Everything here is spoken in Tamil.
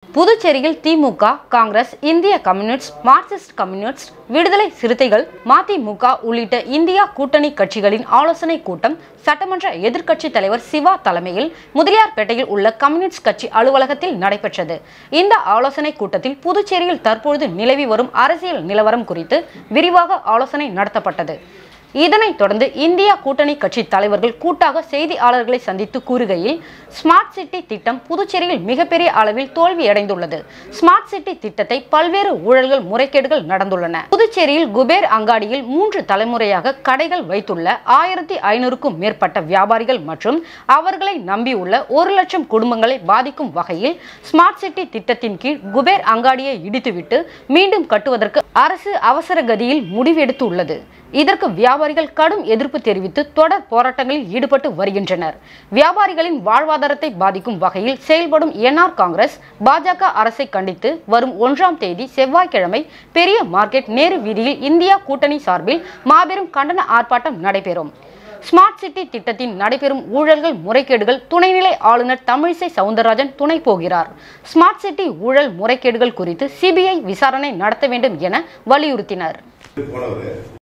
புதுச்சேரியில் திமுக காங்கிரஸ் இந்திய கம்யூனிஸ்ட் மார்க்சிஸ்ட் கம்யூனிஸ்ட் விடுதலை சிறுத்தைகள் மதிமுக உள்ளிட்ட இந்தியா கூட்டணி கட்சிகளின் ஆலோசனை கூட்டம் சட்டமன்ற எதிர்க்கட்சி தலைவர் சிவா தலைமையில் முதலியார்பேட்டையில் உள்ள கம்யூனிஸ்ட் கட்சி அலுவலகத்தில் நடைபெற்றது இந்த ஆலோசனை கூட்டத்தில் புதுச்சேரியில் தற்பொழுது நிலவி வரும் அரசியல் நிலவரம் குறித்து விரிவாக ஆலோசனை நடத்தப்பட்டது இதனைத் தொடர்ந்து இந்தியா கூட்டணி கட்சி தலைவர்கள் கூட்டாக செய்தியாளர்களை சந்தித்து கூறுகையில் ஸ்மார்ட் சிட்டி திட்டம் புதுச்சேரியில் மிகப்பெரிய அளவில் தோல்வியடைந்துள்ளது ஸ்மார்ட் சிட்டி திட்டத்தை பல்வேறு ஊழல்கள் முறைகேடுகள் நடந்துள்ளன புதுச்சேரியில் குபேர் அங்காடியில் மூன்று தலைமுறையாக கடைகள் வைத்துள்ள ஆயிரத்தி ஐநூறுக்கும் மேற்பட்ட வியாபாரிகள் மற்றும் அவர்களை நம்பியுள்ள ஒரு லட்சம் குடும்பங்களை பாதிக்கும் வகையில் ஸ்மார்ட் சிட்டி திட்டத்தின் கீழ் குபேர் அங்காடியை இடித்துவிட்டு மீண்டும் கட்டுவதற்கு அரசு அவசர கதியில் முடிவெடுத்து உள்ளது இதற்கு வியாபாரிகள் கடும் எதிர்ப்பு தெரிவித்து தொடர் போராட்டங்களில் ஈடுபட்டு வருகின்றனர் வியாபாரிகளின் வாழ்வாதாரத்தை பாதிக்கும் வகையில் செயல்படும் என்ஆர் காங்கிரஸ் பாஜக அரசை கண்டித்து வரும் ஒன்றாம் தேதி செவ்வாய்க்கிழமை பெரிய மார்க்கெட் நேரு வீதியில் இந்தியா கூட்டணி சார்பில் மாபெரும் கண்டன ஆர்ப்பாட்டம் நடைபெறும் ஸ்மார்ட் சிட்டி திட்டத்தின் நடைபெறும் ஊழல்கள் முறைகேடுகள் துணைநிலை ஆளுநர் தமிழிசை சவுந்தரராஜன் துணை போகிறார் ஸ்மார்ட் சிட்டி ஊழல் முறைகேடுகள் குறித்து சிபிஐ விசாரணை நடத்த வேண்டும் என வலியுறுத்தினர் போனவர்